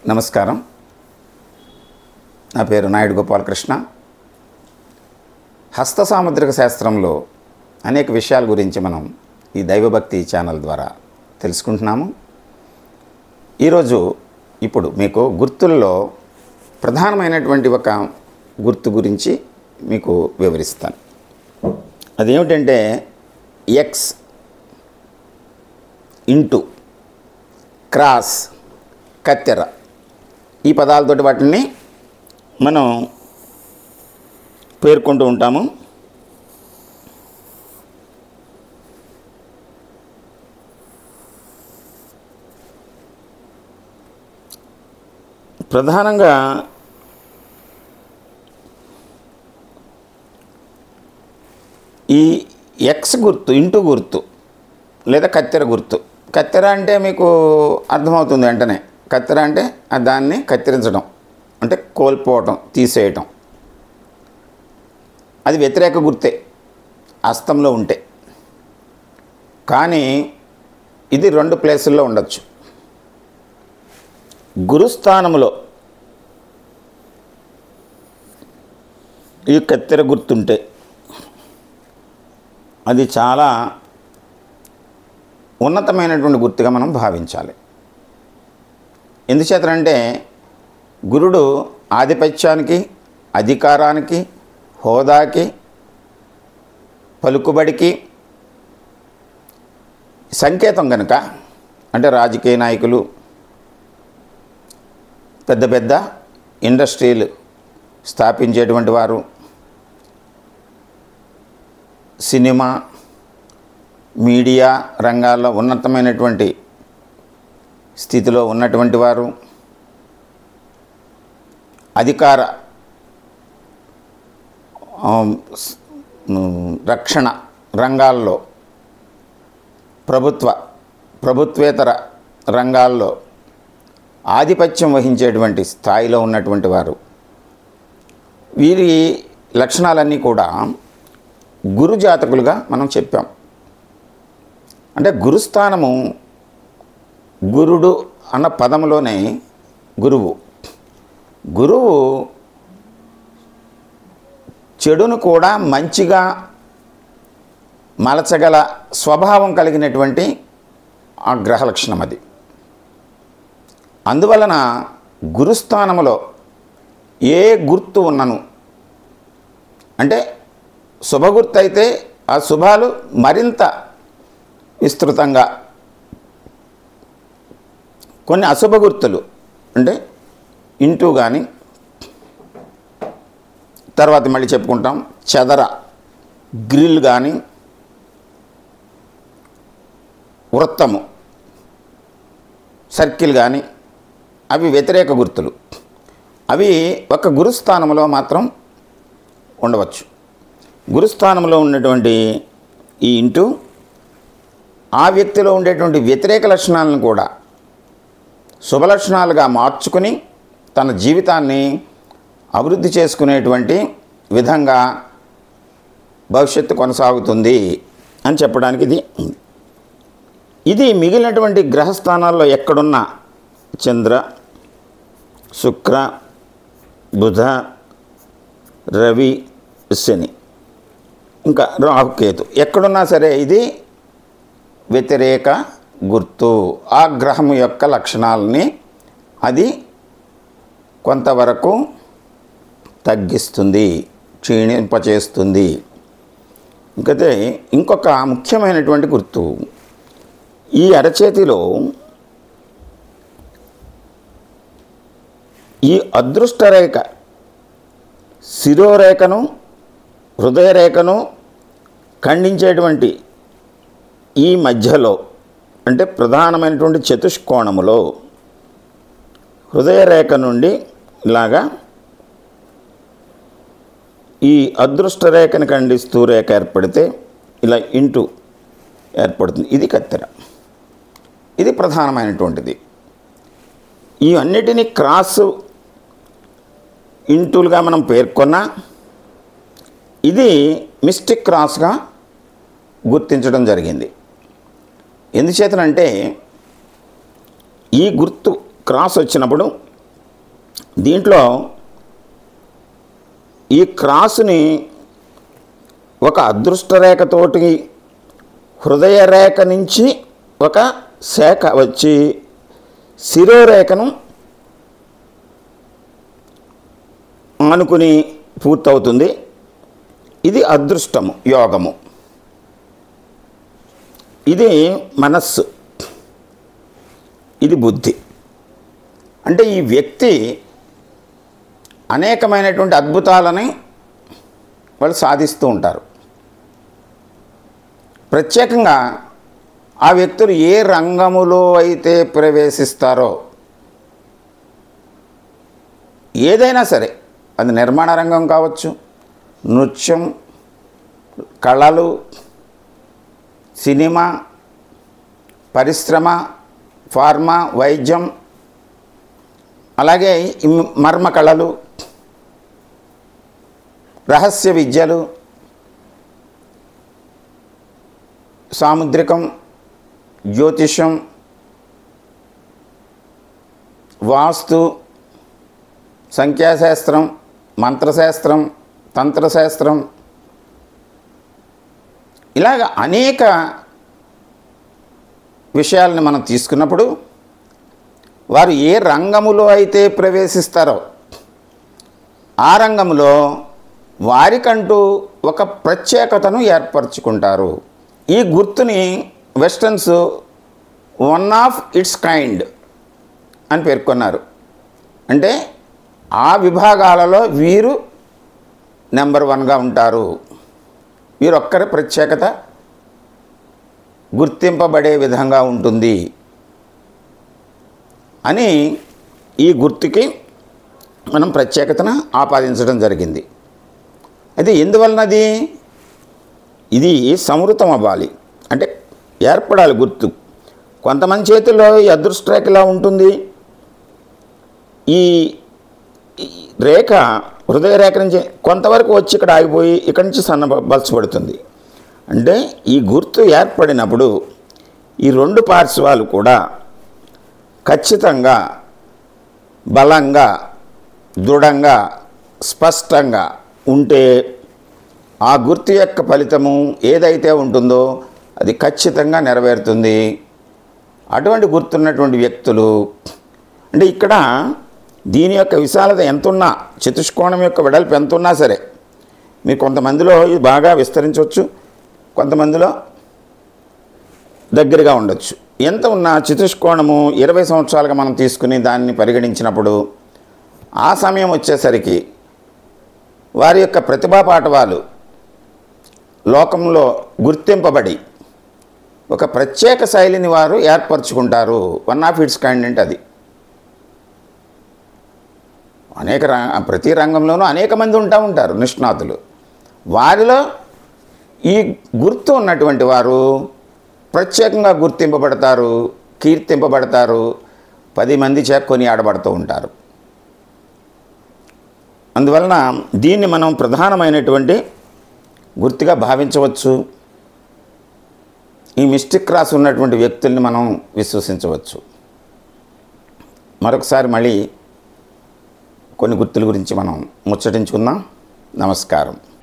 నమస్కారం నా పేరు నాయుడు గోపాలకృష్ణ హస్త సాముద్రిక శాస్త్రంలో అనేక విషయాల గురించి మనం ఈ దైవభక్తి ఛానల్ ద్వారా తెలుసుకుంటున్నాము ఈరోజు ఇప్పుడు మీకు గుర్తుల్లో ప్రధానమైనటువంటి ఒక గుర్తు గురించి మీకు వివరిస్తాను అదేమిటంటే ఎక్స్ ఇంటూ క్రాస్ కత్తెర ఈ పదాలతోటి వాటిని మనం పేర్కొంటూ ఉంటాము ప్రధానంగా ఈ ఎక్స్ గుర్తు ఇంటూ గుర్తు లేదా కత్తెర గుర్తు కత్తెర అంటే మీకు అర్థమవుతుంది వెంటనే కత్తెర అంటే ఆ దాన్ని కత్తిరించడం అంటే కోల్పోవటం తీసేయటం అది వ్యతిరేక గుర్తే అస్తంలో ఉంటే కానీ ఇది రెండు ప్లేసుల్లో ఉండొచ్చు గురుస్థానంలో ఈ కత్తెర గుర్తుంటే అది చాలా ఉన్నతమైనటువంటి గుర్తుగా మనం భావించాలి ఎందుచేతనంటే గురుడు ఆధిపత్యానికి అధికారానికి హోదాకి పలుకుబడికి సంకేతం కనుక అంటే రాజకీయ నాయకులు పెద్ద పెద్ద ఇండస్ట్రీలు స్థాపించేటువంటి వారు సినిమా మీడియా రంగాల్లో ఉన్నతమైనటువంటి స్థితిలో ఉన్నటువంటి వారు అధికార ఆ, స్- మ్, రక్షణ రంగాల్లో ప్రభుత్వ ప్రభుత్వేతర రంగాల్లో ఆధిపత్యం వహించేటువంటి స్థాయిలో ఉన్నటువంటి వారు వీరి లక్షణాలన్నీ కూడా గురు జాతకులుగా మనం చెప్పాం అంటే గురుస్థానము గురుడు అన్న పదంలోనే గురువు గురువు చెడును కూడా మంచిగా మలచగల స్వభావం కలిగినటువంటి ఆ గ్రహ లక్షణం అది అందువలన గురుస్థానములో ఏ గుర్తు ఉన్నను అంటే శుభగుర్తు అయితే ఆ శుభాలు మరింత విస్తృతంగా కొన్ని అశుభ గుర్తులు అంటే ఇంటూ కానీ తర్వాత మళ్ళీ చెప్పుకుంటాం చెదర గ్రిల్ కానీ వృత్తము సర్కిల్ కానీ అవి వ్యతిరేక గుర్తులు అవి ఒక గురుస్థానంలో మాత్రం ఉండవచ్చు గురుస్థానంలో ఉన్నటువంటి ఈ ఇంటూ ఆ వ్యక్తిలో ఉండేటువంటి వ్యతిరేక లక్షణాలను కూడా శుభలక్షణాలుగా మార్చుకుని తన జీవితాన్ని అభివృద్ధి చేసుకునేటువంటి విధంగా భవిష్యత్తు కొనసాగుతుంది అని చెప్పడానికి ఇది ఉంది. ఇది మిగిలినటువంటి గ్రహస్థానాల్లో ఎక్కడున్న చంద్ర శుక్ర బుధ రవి శని ఇంకా రాహుకేతు ఎక్కడున్నా సరే ఇది వ్యతిరేక గుర్తు ఆ గ్రహం యొక్క లక్షణాలని అది కొంతవరకు తగ్గిస్తుంది క్షీణింపచేస్తుంది ఇంకైతే ఇంకొక ముఖ్యమైనటువంటి గుర్తు ఈ అరచేతిలో ఈ అదృష్టరేఖ శిరోరేఖను హృదయరేఖను ఖండించేటువంటి ఈ మధ్యలో అంటే ప్రధానమైనటువంటి చతుష్కోణములో హృదయరేఖ నుండి ఇలాగా ఈ అదృష్ట రేఖను ఖండిస్తూ రేఖ ఏర్పడితే ఇలా ఇంటూ ఏర్పడుతుంది ఇది కత్తెర ఇది ప్రధానమైనటువంటిది ఈ అన్నిటినీ క్రాస్ ఇంటూలుగా మనం పేర్కొన్నా ఇది మిస్టిక్ క్రాస్గా గుర్తించడం జరిగింది ఎందుచేతనంటే ఈ గుర్తు క్రాస్ వచ్చినప్పుడు దీంట్లో ఈ క్రాసుని ఒక అదృష్ట రేఖతోటి హృదయ రేఖ నుంచి ఒక శాఖ వచ్చి శిరోరేఖను ఆనుకుని పూర్తవుతుంది ఇది అదృష్టము యోగము ఇది మనస్సు ఇది బుద్ధి అంటే ఈ వ్యక్తి అనేకమైనటువంటి అద్భుతాలని వాళ్ళు సాధిస్తూ ఉంటారు ప్రత్యేకంగా ఆ వ్యక్తులు ఏ రంగములో అయితే ప్రవేశిస్తారో ఏదైనా సరే అది నిర్మాణ రంగం కావచ్చు నృత్యం కళలు సినిమా పరిశ్రమ ఫార్మా వైద్యం అలాగే ఈ మర్మ కళలు రహస్య విద్యలు సాముద్రికం జ్యోతిషం వాస్తు సంఖ్యాశాస్త్రం మంత్రశాస్త్రం తంత్రశాస్త్రం ఇలాగ అనేక విషయాలను మనం తీసుకున్నప్పుడు వారు ఏ రంగములో అయితే ప్రవేశిస్తారో ఆ రంగంలో వారికంటూ ఒక ప్రత్యేకతను ఏర్పరచుకుంటారు ఈ గుర్తుని westerns one of its kind అని పేర్కొన్నారు అంటే ఆ విభాగాలలో వీరు నెంబర్ వన్గా ఉంటారు వీరొక్కరి ప్రత్యేకత గుర్తింపబడే విధంగా ఉంటుంది అని ఈ గుర్తుకి మనం ప్రత్యేకతను ఆపాదించడం జరిగింది అయితే ఎందువలనది ఇది సమృతం అవ్వాలి అంటే ఏర్పడాలి గుర్తు కొంతమంది చేతుల్లో ఈ అదృష్ట రేఖ ఇలా ఉంటుంది ఈ ఈ రేఖ హృదయ రేఖ నుంచి కొంతవరకు వచ్చి ఇక్కడ ఆగిపోయి ఇక్కడి నుంచి సన్నబలచబడుతుంది అంటే ఈ గుర్తు ఏర్పడినప్పుడు ఈ రెండు పార్శ్వాలు కూడా ఖచ్చితంగా బలంగా దృఢంగా స్పష్టంగా ఉంటే ఆ గుర్తు యొక్క ఫలితము ఏదైతే ఉంటుందో అది ఖచ్చితంగా నెరవేరుతుంది అటువంటి గుర్తున్నటువంటి వ్యక్తులు అంటే ఇక్కడ దీని యొక్క విశాలత ఎంతున్నా చతుష్కోణం యొక్క వెడల్పు ఎంతున్నా సరే మీరు కొంతమందిలో ఇది బాగా విస్తరించవచ్చు కొంతమందిలో దగ్గరగా ఉండొచ్చు ఎంత ఉన్నా చతుష్కోణము ఇరవై సంవత్సరాలుగా మనం తీసుకుని దాన్ని పరిగణించినప్పుడు ఆ సమయం వచ్చేసరికి వారి యొక్క ప్రతిభా పాఠవాలు లోకంలో గుర్తింపబడి ఒక ప్రత్యేక శైలిని వారు ఏర్పరచుకుంటారు వన్ ఆఫ్ ఇట్స్ కైండ్ అంటే అది అనేక ర- ప్రతి రంగంలోనూ అనేక మంది ఉంటా ఉంటారు నిష్ణాతులు వారిలో ఈ గుర్తు ఉన్నటువంటి వారు ప్రత్యేకంగా గుర్తింపబడతారు కీర్తింపబడతారు పది మంది చే కొనియాడబడుతూ ఉంటారు అందువలన దీన్ని మనం ప్రధానమైనటువంటి గుర్తుగా భావించవచ్చు ఈ మిస్టిక్ క్రాస్ ఉన్నటువంటి వ్యక్తుల్ని మనం విశ్వసించవచ్చు మరొకసారి మళ్ళీ కొన్ని గుర్తుల గురించి మనం ముచ్చటించుకుందాం నమస్కారం